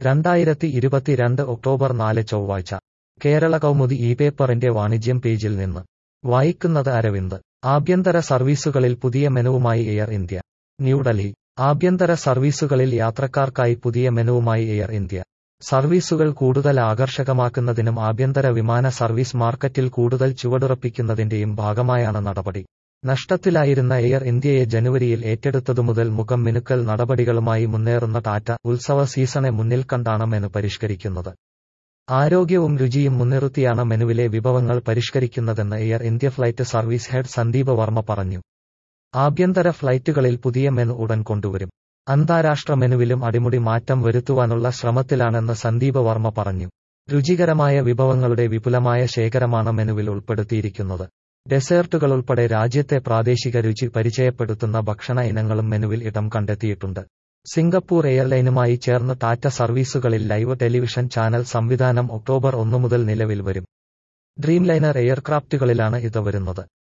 രണ്ടായിരത്തി ഇരുപത്തിരണ്ട് ഒക്ടോബർ നാല് ചൊവ്വാഴ്ച കേരള കൗമുദി ഈ പേപ്പറിന്റെ വാണിജ്യം പേജിൽ നിന്ന് വായിക്കുന്നത് അരവിന്ദ് ആഭ്യന്തര സർവീസുകളിൽ പുതിയ മെനുവുമായി എയർ ഇന്ത്യ ന്യൂഡൽഹി ആഭ്യന്തര സർവീസുകളിൽ യാത്രക്കാർക്കായി പുതിയ മെനുവുമായി എയർ ഇന്ത്യ സർവീസുകൾ കൂടുതൽ ആകർഷകമാക്കുന്നതിനും ആഭ്യന്തര വിമാന സർവീസ് മാർക്കറ്റിൽ കൂടുതൽ ചുവടുറപ്പിക്കുന്നതിന്റെയും ഭാഗമായാണ് നടപടി നഷ്ടത്തിലായിരുന്ന എയർ ഇന്ത്യയെ ജനുവരിയിൽ ഏറ്റെടുത്തതുമുതൽ മുഖം മിനുക്കൽ നടപടികളുമായി മുന്നേറുന്ന ടാറ്റ ഉത്സവ സീസണെ മുന്നിൽ കണ്ടാണ് മെനു പരിഷ്കരിക്കുന്നത് ആരോഗ്യവും രുചിയും മുൻനിർത്തിയാണ് മെനുവിലെ വിഭവങ്ങൾ പരിഷ്കരിക്കുന്നതെന്ന് Air India flight service head Sandeep Varma പറഞ്ഞു ആഭ്യന്തര ഫ്ലൈറ്റുകളിൽ പുതിയ മെനു ഉടൻ കൊണ്ടുവരും അന്താരാഷ്ട്ര മെനുവിലും അടിമുടി മാറ്റം വരുത്തുവാനുള്ള ശ്രമത്തിലാണെന്ന് സന്ദീപ് വർമ്മ പറഞ്ഞു രുചികരമായ വിഭവങ്ങളുടെ വിപുലമായ ശേഖരമാണ് മെനുവിൽ ഉൾപ്പെടുത്തിയിരിക്കുന്നത് ഡെസേർട്ടുകൾ ഉൾപ്പെടെ രാജ്യത്തെ പ്രാദേശിക രുചി പരിചയപ്പെടുത്തുന്ന ഭക്ഷണ ഇനങ്ങളും മെനുവിൽ ഇടം കണ്ടെത്തിയിട്ടുണ്ട് സിംഗപ്പൂർ എയർലൈനുമായി ചേർന്ന് ടാറ്റ സർവീസുകളിൽ ലൈവ് ടെലിവിഷൻ ചാനൽ സംവിധാനം ഒക്ടോബർ ഒന്നു മുതൽ നിലവിൽ വരും ഡ്രീംലൈനർ എയർക്രാഫ്റ്റുകളിലാണ് ഇത് വരുന്നത്